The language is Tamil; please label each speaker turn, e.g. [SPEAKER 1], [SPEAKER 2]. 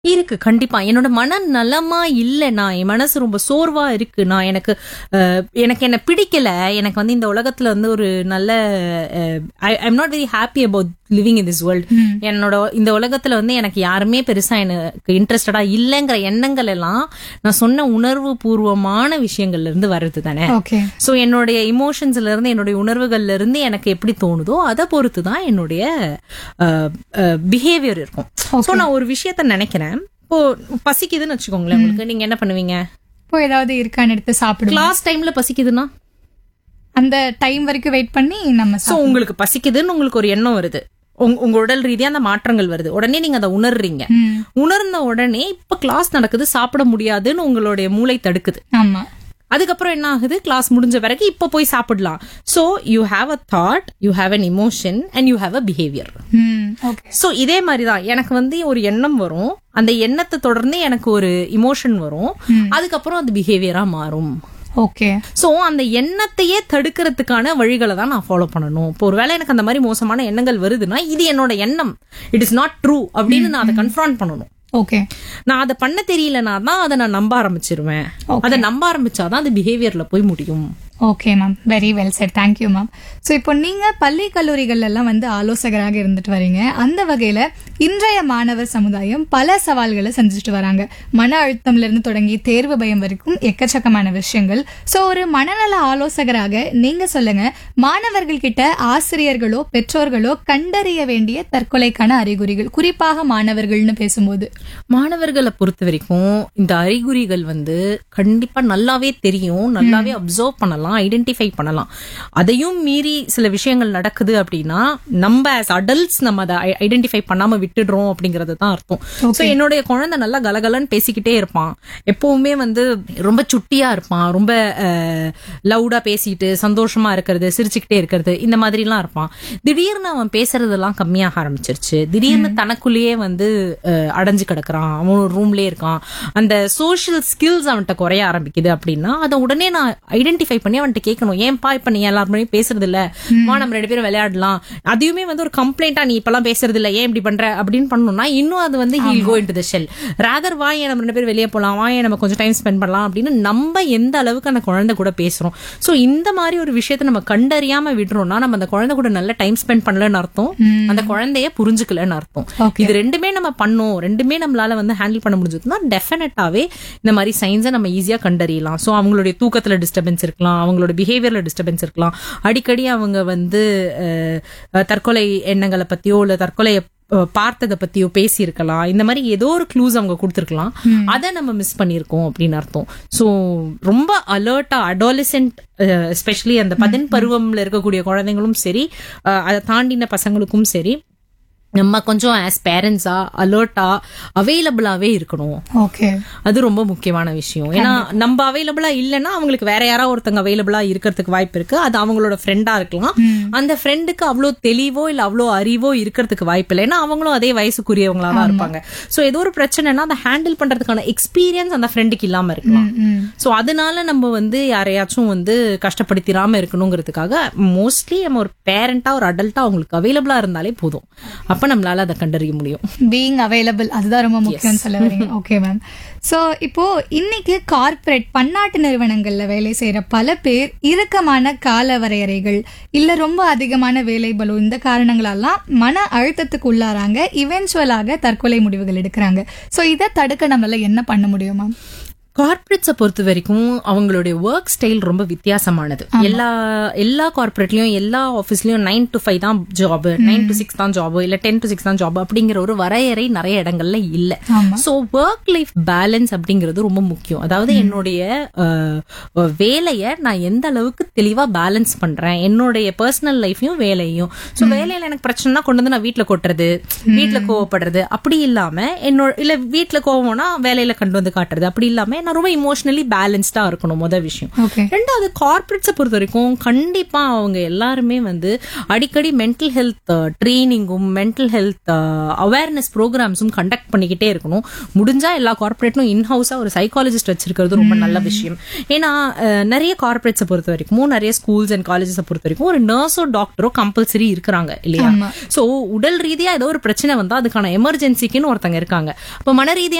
[SPEAKER 1] இருக்கு கண்டிப்பா என்னோட மன நலமா இல்லைனா என் மனசு ரொம்ப சோர்வா இருக்கு நான் எனக்கு அஹ், எனக்கு என்ன பிடிக்கல எனக்கு வந்து இந்த உலகத்துல வந்து ஒரு நல்ல I am not very happy about living in this world என்னோட இந்த உலகத்துல வந்து எனக்கு யாருமே பெருசா எனக்கு இன்ட்ரெஸ்டடா இல்லைங்கிற எண்ணங்கள் எல்லாம் நான் சொன்ன உணர்வு பூர்வமான விஷயங்கள்ல இருந்து வருது தானே
[SPEAKER 2] ஓகே
[SPEAKER 1] சோ என்னுடைய இமோஷன்ஸ்ல இருந்து என்னுடைய உணர்வுகள்ல இருந்து எனக்கு எப்படி தோணுதோ அதை பொறுத்து தான் என்னுடைய பிஹேவியர் இருக்கும் சோ நான் ஒரு விஷயத்த நினைக்கிறேன் இப்போ பசிக்குதுன்னு வச்சுக்கோங்களேன் உங்களுக்கு நீங்க என்ன பண்ணுவீங்க
[SPEAKER 2] இப்போ ஏதாவது இருக்கான்னு எடுத்து சாப்பிடுவோம்
[SPEAKER 1] கிளாஸ் டைம்ல பசிக்குதுன்னா
[SPEAKER 2] அந்த டைம் வரைக்கும் வெயிட் பண்ணி நம்ம
[SPEAKER 1] சோ உங்களுக்கு பசிக்குதுன்னு உங்களுக்கு ஒரு எண்ணம் வருது உங்க உங்க உடல் ரீதியா அந்த மாற்றங்கள் வருது உடனே நீங்க அதை உணர்றீங்க
[SPEAKER 2] ம்,
[SPEAKER 1] உணர்ந்த உடனே இப்ப கிளாஸ் நடக்குது சாப்பிட முடியாதுன்னு உங்களுடைய மூளை தடுக்குது
[SPEAKER 2] ஆமா
[SPEAKER 1] அதுக்கப்புறம் என்ன ஆகுது கிளாஸ் முடிஞ்ச பிறகு இப்ப போய் சாப்பிடலாம் so you have a thought you have an emotion and you have a behaviour
[SPEAKER 2] hmm okay
[SPEAKER 1] so இதே மாதிரி தான் எனக்கு வந்து ஒரு எண்ணம் வரும் அந்த எண்ணத்தை தொடர்ந்து எனக்கு ஒரு இமோஷன் வரும் அதுக்கப்புறம் அது பிஹேவியரா மாறும்
[SPEAKER 2] ஓகே
[SPEAKER 1] சோ அந்த எண்ணத்தையே தடுக்கிறதுக்கான வழிகளை தான் நான் ஃபாலோ பண்ணணும் இப்போ ஒருவேளை எனக்கு அந்த மாதிரி மோசமான எண்ணங்கள் வருதுன்னா இது என்னோட எண்ணம் இட் இஸ் நாட் ட்ரூ அப்படின்னு நான் அதை கன்ஃபரண்ட் பண்ணணும்
[SPEAKER 2] ஓகே
[SPEAKER 1] நான் அதை பண்ண தெரியலனா தான் அதை நான் நம்ப ஆரம்பிச்சிருவேன் அதை நம்ப ஆரம்பிச்சாதான் அது பிஹேவியர்ல போய் முடியும்
[SPEAKER 2] okay ma'am very well said thank you ma'am so இப்போ நீங்க பள்ளி கல்லூரிகள்ல எல்லாம் வந்து ஆலோசகராக இருந்துட்டு வரீங்க அந்த வகையில இன்றைய மாணவர் சமுதாயம் பல சவால்களை சந்திச்சுட்டு வராங்க மன அழுத்தம்ல இருந்து தொடங்கி தேர்வு பயம் வரைக்கும் எக்கச்சக்கமான விஷயங்கள் ஸோ ஒரு மனநல ஆலோசகராக நீங்க சொல்லுங்க மாணவர்கள் கிட்ட ஆசிரியர்களோ பெற்றோர்களோ கண்டறிய வேண்டிய தற்கொலைக்கான அறிகுறிகள் குறிப்பாக மாணவர்கள்னு பேசும்போது
[SPEAKER 1] மாணவர்களை பொறுத்த வரைக்கும் இந்த அறிகுறிகள் வந்து கண்டிப்பா நல்லாவே தெரியும் நல்லாவே அப்சர்வ் பண்ணலாம் ஐடென்டிஃபை பண்ணலாம் அதையும் மீறி சில விஷயங்கள் நடக்குது அப்படின்னா நம்ம as adults நம்ம அதை ஐடென்டிஃபை பண்ணாம விட்டுடுறோம் அப்படிங்கறது தான் அர்த்தம் சோ என்னுடைய குழந்தை நல்லா கலகலன்னு பேசிக்கிட்டே இருப்பான் எப்பவுமே வந்து ரொம்ப சுட்டியா இருப்பான் ரொம்ப லவுடா பேசிட்டு சந்தோஷமா இருக்கிறது சிரிச்சுக்கிட்டே இருக்கிறது இந்த மாதிரி எல்லாம் இருப்பான் திடீர்னு அவன் பேசுறதெல்லாம் கம்மியாக ஆரம்பிச்சிருச்சு திடீர்னு தனக்குள்ளேயே வந்து அஹ், அடைஞ்சு கிடக்குறான் அவன் ஒரு ரூம்லயே இருக்கான் அந்த சோஷியல் ஸ்கில்ஸ் அவன்கிட்ட குறைய ஆரம்பிக்குது அப்படின்னா அதை உடனே நான் ஐடென்டிஃபை பண்ணி அவன்கிட்ட கேட்கணும் ஏன்பா இப்ப நீ எல்லாருமே பேசுறது இல்ல வா நம்ம ரெண்டு பேரும் விளையாடலாம் அதையுமே வந்து ஒரு கம்ப்ளைண்டா நீ இப்பெல்லாம் பேசுறது இல்ல ஏன் இப்படி பண்ற அப்படின்னு பண்ணணும்னா இன்னும் அது வந்து heal go into the shell rather வாயே நம்ம ரெண்டு பேரும் வெளியே போலாம் வாயே நம்ம கொஞ்சம் டைம் ஸ்பெண்ட் பண்ணலாம் அப்படின்னு நம்ம எந்த அளவுக்கு அந்த குழந்தை கூட பேசுறோம் சோ இந்த மாதிரி ஒரு விஷயத்தை நம்ம கண்டறியாம விடுறோம்னா நம்ம அந்த குழந்தை கூட நல்ல டைம் ஸ்பெண்ட் பண்ணலன்னு அர்த்தம் அந்த குழந்தைய புரிஞ்சுக்கலன்னு அர்த்தம்
[SPEAKER 2] Okay.
[SPEAKER 1] இது ரெண்டுமே நம்ம பண்ணோம் ரெண்டுமே நம்மளால வந்து ஹேண்டில் பண்ண முடிஞ்சதுன்னா டெஃபினட்டாவே இந்த மாதிரி சயின்ஸை நம்ம ஈஸியா கண்டறியலாம் சோ அவங்களுடைய தூக்கத்துல டிஸ்டர்பன்ஸ் இருக்கலாம் அவங்களோட பிஹேவியர்ல டிஸ்டர்பன்ஸ் இருக்கலாம் அடிக்கடி அவங்க வந்து அஹ், அஹ், தற்கொலை எண்ணங்களை பத்தியோ இல்ல தற்கொலையை அஹ், பார்த்ததை பத்தியோ பேசியிருக்கலாம் இந்த மாதிரி ஏதோ ஒரு க்ளூஸ் அவங்க கொடுத்துருக்கலாம் அதை நம்ம மிஸ் பண்ணியிருக்கோம் அப்படின்னு அர்த்தம் ஸோ ரொம்ப அலர்ட்டா அடாலிசென்ட் எஸ்பெஷலி அந்த பதின் பருவம்ல இருக்கக்கூடிய குழந்தைங்களும் சரி அஹ், அதை தாண்டின பசங்களுக்கும் சரி நம்ம கொஞ்சம் ஆஸ் பேரண்ட்ஸா அலர்ட்டா அவைலபிளாவே இருக்கணும்
[SPEAKER 2] ஓகே
[SPEAKER 1] அது ரொம்ப முக்கியமான விஷயம் ஏன்னா நம்ம அவைலபிளா இல்லைன்னா அவங்களுக்கு வேற யாராவது ஒருத்தங்க அவைலபிளா இருக்கிறதுக்கு வாய்ப்பு இருக்கு அது அவங்களோட ஃப்ரெண்டா இருக்கலாம் அந்த ஃப்ரெண்டுக்கு அவ்வளோ தெளிவோ இல்ல அவ்வளோ அறிவோ இருக்கிறதுக்கு வாய்ப்பு இல்லை ஏன்னா அவங்களும் அதே வயசுக்குரியவங்களா தான் இருப்பாங்க சோ ஏதோ ஒரு பிரச்சனைனா அதை ஹேண்டில் பண்றதுக்கான எக்ஸ்பீரியன்ஸ் அந்த ஃப்ரெண்டுக்கு இல்லாம இருக்கலாம் சோ அதனால நம்ம வந்து யாரையாச்சும் வந்து கஷ்டப்படுத்திடாம இருக்கணுங்கிறதுக்காக மோஸ்ட்லி நம்ம ஒரு பேரண்டா ஒரு அடல்ட்டா அவங்களுக்கு அவைலபிளா இருந்தாலே போதும் அப்ப நம்மளால அதை கண்டறிய முடியும்
[SPEAKER 2] பீயிங் அவைலபிள் அதுதான் ரொம்ப முக்கியம்னு சொல்ல வரீங்க ஓகே மேம் ஸோ இப்போ இன்னைக்கு கார்ப்பரேட் பன்னாட்டு நிறுவனங்கள்ல வேலை செய்யற பல பேர் இறுக்கமான கால வரையறைகள் இல்ல ரொம்ப அதிகமான வேலை பலு இந்த காரணங்களெல்லாம் மன அழுத்தத்துக்கு உள்ளாராங்க இவென்ச்சுவலாக தற்கொலை முடிவுகள் எடுக்கிறாங்க ஸோ இதை தடுக்க நம்மளால என்ன பண்ண முடியும் மேம்
[SPEAKER 1] கார்ப்பரேட்ஸை பொறுத்த வரைக்கும் அவங்களுடைய ஒர்க் ஸ்டைல் ரொம்ப வித்தியாசமானது எல்லா எல்லா கார்ப்பரேட்லயும் எல்லா ஆஃபீஸ்லயும் நைன் டு ஃபைவ் தான் ஜாப் நைன் டு சிக்ஸ் தான் ஜாப் இல்ல டென் டு சிக்ஸ் தான் ஜாப் அப்படிங்கிற ஒரு வரையறை நிறைய இடங்கள்ல இல்ல
[SPEAKER 2] ஆமா.
[SPEAKER 1] சோ ஒர்க் லைஃப் பேலன்ஸ் அப்படிங்கிறது ரொம்ப முக்கியம் அதாவது என்னுடைய அஹ், வேலையை நான் எந்த அளவுக்கு தெளிவா பேலன்ஸ் பண்றேன் என்னுடைய பர்சனல் லைஃபையும் வேலையும் சோ வேலையில எனக்கு பிரச்சனைனா கொண்டு வந்து நான் வீட்ல கொட்டுறது வீட்ல கோவப்படுறது அப்படி இல்லாம என்னோட இல்ல வீட்ல கோவம்னா வேலையில கொண்டு வந்து காட்டுறது அப்படி இல்லாம நான் ரொம்ப இமோஷனலி பேலன்ஸ்டா இருக்கணும் முத விஷயம்
[SPEAKER 2] ஓகே
[SPEAKER 1] ரெண்டாவது கார்பரேட்ஸை பொறுத்த வரைக்கும் கண்டிப்பா அவங்க எல்லாருமே வந்து அடிக்கடி மென்டல் ஹெல்த் ட்ரைனிங்கும் மென்டல் ஹெல்த் அவேர்னஸ் ப்ரோக்ராம்ஸும் கண்டக்ட் பண்ணிக்கிட்டே இருக்கணும் முடிஞ்சா எல்லா கார்பரேட்டும் இன்ஹவுஸா ஒரு சைக்காலஜிஸ்ட் வச்சிருக்கிறது ரொம்ப நல்ல விஷயம் ஏன்னா அஹ், நிறைய கார்பரேட்ஸை பொறுத்த வரைக்கும் நிறைய ஸ்கூல்ஸ் அண்ட் காலேஜஸை பொறுத்த வரைக்கும் ஒரு நர்ஸோ டாக்டரோ கம்பல்சரி இருக்கிறாங்க இல்லையா
[SPEAKER 2] ஆமா.
[SPEAKER 1] சோ உடல் ரீதியா ஏதோ ஒரு பிரச்சனை வந்தா அதுக்கான எமர்ஜென்சிக்குன்னு ஒருத்தங்க இருக்காங்க இப்ப மன ரீதியா